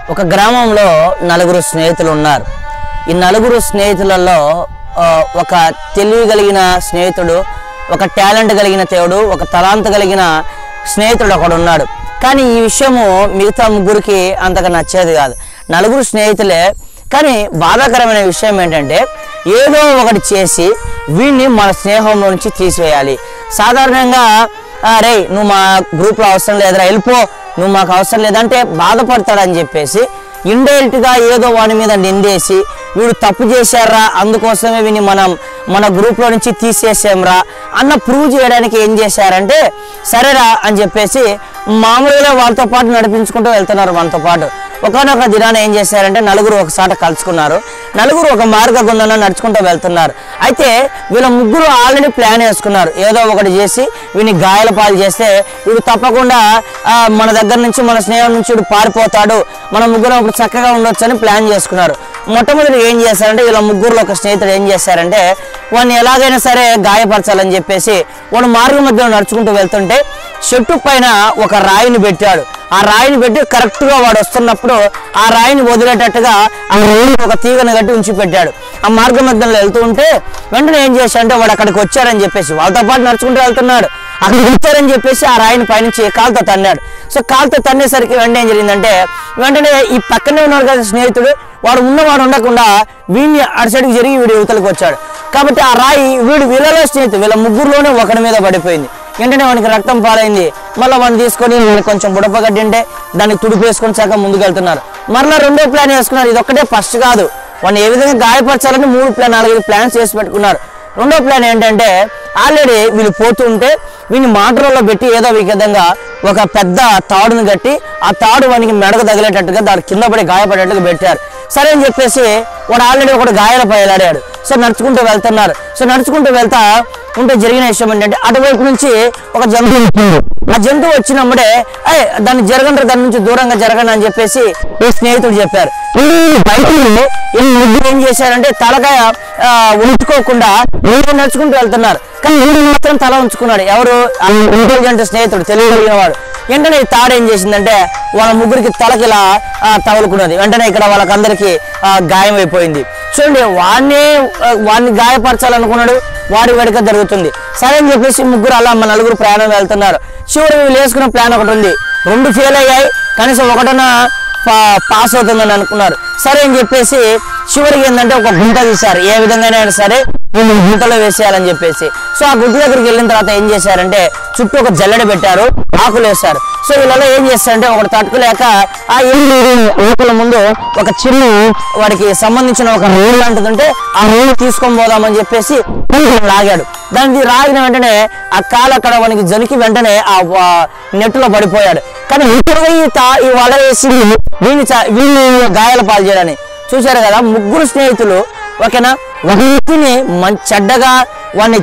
ఒక గ్రామంలో నలుగురు స్నేహితులు ఉన్నారు ఈ నలుగురు స్నేహితులలో ఆ, ఒక తెలివి కలిగిన స్నేహితుడు ఒక టాలెంట్ కలిగిన తేవుడు ఒక తలాంత కలిగిన స్నేహితుడు ఒకడు ఉన్నాడు కానీ ఈ విషయము మిగతా ముగ్గురికి అంతగా నచ్చేది కాదు నలుగురు స్నేహితులే కానీ బాధాకరమైన విషయం ఏంటంటే ఏదో ఒకటి చేసి వీడిని మన స్నేహంలో నుంచి తీసివేయాలి సాధారణంగా అరే నువ్వు మా గ్రూప్లో అవసరం లేదురా వెళ్ళిపో నువ్వు మాకు అవసరం లేదంటే బాధపడతాడని చెప్పేసి ఇండైరెక్ట్గా ఏదో వాడి మీద నిందేసి వీడు తప్పు చేశారా అందుకోసమే వీని మనం మన గ్రూప్లో నుంచి తీసేసాంరా అన్న ప్రూవ్ చేయడానికి ఏం చేశారంటే సరేరా అని చెప్పేసి మామూలుగా వాళ్ళతో పాటు నడిపించుకుంటూ వెళ్తున్నారు మనతో పాటు ఒకనొక దినాన ఏం చేశారంటే నలుగురు ఒకసారి కలుసుకున్నారు నలుగురు ఒక మార్గ గుండంలో నడుచుకుంటూ వెళ్తున్నారు అయితే వీళ్ళ ముగ్గురు ఆల్రెడీ ప్లాన్ వేసుకున్నారు ఏదో ఒకటి చేసి వీని గాయాల పాలు చేస్తే వీడు తప్పకుండా ఆ, మన దగ్గర నుంచి మన స్నేహం నుంచి వీడు పారిపోతాడు మన ముగ్గురు ఇప్పుడు చక్కగా ఉండొచ్చు అని ప్లాన్ చేసుకున్నారు మొట్టమొదటి ఏం చేశారంటే వీళ్ళ ముగ్గురులో ఒక స్నేహితుడు ఏం చేశారంటే వాడిని ఎలాగైనా సరే గాయపరచాలని చెప్పేసి వాడు మార్గం మధ్యలో నడుచుకుంటూ వెళ్తుంటే చెట్టు పైన ఒక రాయిని పెట్టాడు ఆ రాయిని పెట్టి కరెక్ట్ గా వాడు వస్తున్నప్పుడు ఆ రాయిని వదిలేటట్టుగా ఆ రాయిని ఒక తీగను కట్టి ఉంచి పెట్టాడు ఆ మార్గం మధ్యలో వెళ్తూ ఉంటే వెంటనే ఏం చేశాడంటే వాడు అక్కడికి వచ్చారని చెప్పేసి వాళ్ళతో పాటు నడుచుకుంటూ వెళ్తున్నాడు అక్కడికి వచ్చారని చెప్పేసి ఆ రాయిని పైనుంచి కాలుతో తన్నాడు సో కాలుతో తన్నేసరికి వెంటనే ఏం జరిగిందంటే వెంటనే ఈ పక్కనే ఉన్నాడు కదా స్నేహితుడు వాడు ఉన్నవాడు ఉండకుండా వీడిని అటు సైడ్కి జరిగి వీడి యువతలకు వచ్చాడు కాబట్టి ఆ రాయి వీడు వీళ్ళలో స్నేహితుడు వీళ్ళ ముగ్గురులోనే ఒకడి మీద పడిపోయింది వెంటనే వానికి రక్తం పాలైంది మళ్ళీ వాడిని తీసుకొని వీళ్ళకి కొంచెం బుడప గడ్డింటే దాన్ని తుడిపేసుకొని చక్కగా ముందుకు వెళ్తున్నారు మరలా రెండో ప్లాన్ వేసుకున్నారు ఇది ఒక్కటే ఫస్ట్ కాదు వాడిని ఏ విధంగా గాయపరచాలని మూడు ప్లాన్ నాలుగైదు ప్లాన్స్ చేసి పెట్టుకున్నారు రెండో ప్లాన్ ఏంటంటే ఆల్రెడీ వీళ్ళు పోతుంటే వీని మాటలలో పెట్టి ఏదో ఒక విధంగా ఒక పెద్ద తాడును కట్టి ఆ తాడు వానికి మెడకు తగిలేటట్టుగా దాని కింద పడి గాయపడేట్టుగా పెట్టారు సరే అని చెప్పేసి వాడు ఆల్రెడీ ఒకటి గాయాలపై వెళ్ళాడు సో నడుచుకుంటూ వెళ్తున్నారు సో నడుచుకుంటూ వెళ్తా ఉంటే జరిగిన విషయం ఏంటంటే అటువైపు నుంచి ఒక జంతువు వచ్చింది ఆ జంతువు వచ్చినప్పుడే అయ్యి దాన్ని జరగండి దాని నుంచి దూరంగా జరగండి అని చెప్పేసి ఈ స్నేహితుడు చెప్పారు ఈ బయటకు ఈ ముగ్గురు ఏం చేశారంటే తలకాయ ఆ, ఉంచుకోకుండా వీళ్ళు నడుచుకుంటూ వెళ్తున్నారు కానీ వీడు మాత్రం తల ఉంచుకున్నాడు ఎవరు ఇంటెలిజెంట్ స్నేహితుడు తెలియగలిగిన వాడు వెంటనే ఈ తాడు ఏం చేసిందంటే వాళ్ళ ముగ్గురికి తలకి ఇలా ఆ, తగులుకున్నది వెంటనే ఇక్కడ వాళ్ళకందరికి ఆ, గాయం అయిపోయింది చూడండి వాడిని ఆ, వాడిని గాయపరచాలనుకున్నాడు వాడి వెడక జరుగుతుంది సరే అని చెప్పేసి ముగ్గురు అలా మన నలుగురు ప్రయాణం వెళ్తున్నారు చివరి వీళ్ళు వేసుకున్న ప్లాన్ ఒకటి ఉంది రెండు ఫెయిల్ అయ్యాయి కనీసం ఒకటన్నా పా- పాస్ అవుతుందని అనుకున్నారు సరే అని చెప్పేసి చివరికి ఏంటంటే ఒక గుంట తీశారు ఏ విధంగానైనా సరే వీళ్ళు గుంటలో వేసేయాలని చెప్పేసి సో ఆ గుంట దగ్గరికి వెళ్ళిన తర్వాత ఏం చేశారంటే చుట్టూ ఒక జల్లెడ పెట్టారు ఆకులు వేశారు సో వీళ్ళలో ఏం చేస్తారంటే ఒకటి తట్టుకోలేక ఆ ఏడు ఆకుల ముందు ఒక చిన్న వాడికి సంబంధించిన ఒక రోల్ లాంటిది ఉంటే ఆ రోల్ తీసుకొని పోదామని చెప్పేసి లాగాడు దానికి రాగిన వెంటనే ఆ కాలు అక్కడ వానికి జనికి వెంటనే ఆ వా- నెట్టులో పడిపోయాడు కానీ ఇక్కడ ఈ తా- ఈ వల వేసి వీని చ- వీని గాయాల పాలు చేయడానికి చూశారు కదా ముగ్గురు స్నేహితులు ఓకేనా ఒక వ్యక్తిని మంచి చెడ్డగా వాడిని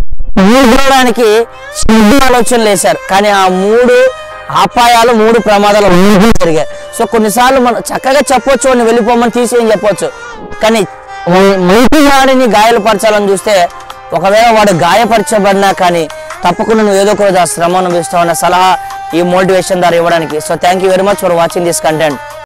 మూడడానికి మూడు ఆలోచనలు వేశారు కానీ ఆ మూడు అపాయాలు మూడు ప్రమాదాలు మూడు జరిగాయి సో కొన్నిసార్లు మనం చక్కగా చెప్పొచ్చు వాడిని వెళ్ళిపోమని తీసేయని చెప్పొచ్చు కానీ మంచి వాడిని గాయాలపరచాలని చూస్తే ఒకవేళ వాడు గాయపరచబడినా కానీ తప్పకుండా నువ్వు ఏదో ఒక రోజు ఆ శ్రమ అనుభవిస్తావు అన్న సలహా ఈ మోటివేషన్ ద్వారా ఇవ్వడానికి so thank you very much for watching this content